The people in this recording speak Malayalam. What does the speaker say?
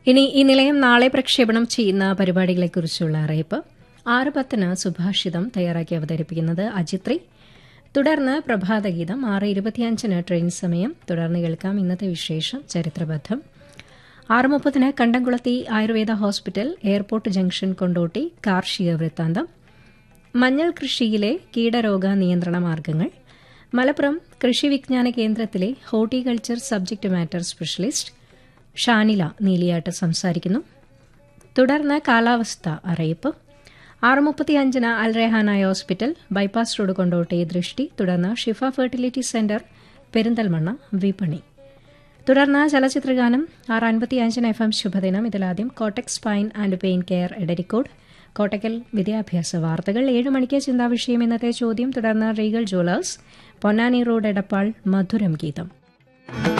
ഇനി ഈ നിലയം നാളെ പ്രക്ഷേപണം ചെയ്യുന്ന പരിപാടികളെക്കുറിച്ചുള്ള അറിയിപ്പ് ആറ് പത്തിന് സുഭാഷിതം തയ്യാറാക്കി അവതരിപ്പിക്കുന്നത് അജിത്രി തുടർന്ന് പ്രഭാതഗീതം ആറ് ഇരുപത്തിയഞ്ചിന് ട്രെയിൻ സമയം തുടർന്ന് കേൾക്കാം ഇന്നത്തെ വിശേഷം ചരിത്രബദ്ധം ആറ് മുപ്പതിന് കണ്ടംകുളത്തി Ayurveda hospital airport junction Kondotty കാർഷിക വൃത്താന്തം മഞ്ഞൾ കൃഷിയിലെ കീടരോഗ നിയന്ത്രണ മാർഗങ്ങൾ മലപ്പുറം കൃഷി വിജ്ഞാന കേന്ദ്രത്തിലെ horticulture subject matter specialist Shanila Neeliyatt സംസാരിക്കുന്നു തുടർന്ന് കാലാവസ്ഥ അറിയിപ്പ് ആറ് മുപ്പത്തി അഞ്ചിന് അൽ റെഹാനായ ഹോസ്പിറ്റൽ ബൈപ്പാസ് റോഡ് കൊണ്ടോട്ടെ ദൃഷ്ടി തുടർന്ന് ഷിഫ ഫെർട്ടിലിറ്റി സെന്റർ പെരിന്തൽമണ്ണ വിപണി തുടർന്ന് ചലച്ചിത്രഗാനം ആറ് അൻപത്തി അഞ്ചിന് എഫ് എം ശുഭദിനം ഇതിലാദ്യം കോട്ടക് spine and pain care Edarikode Kottakkal വിദ്യാഭ്യാസ വാർത്തകൾ ഏഴ് മണിക്ക് ചിന്താവിഷയം ഇന്നത്തെ ചോദ്യം തുടർന്ന് regal jewellers Ponnani road Edappal മധുരം ഗീതം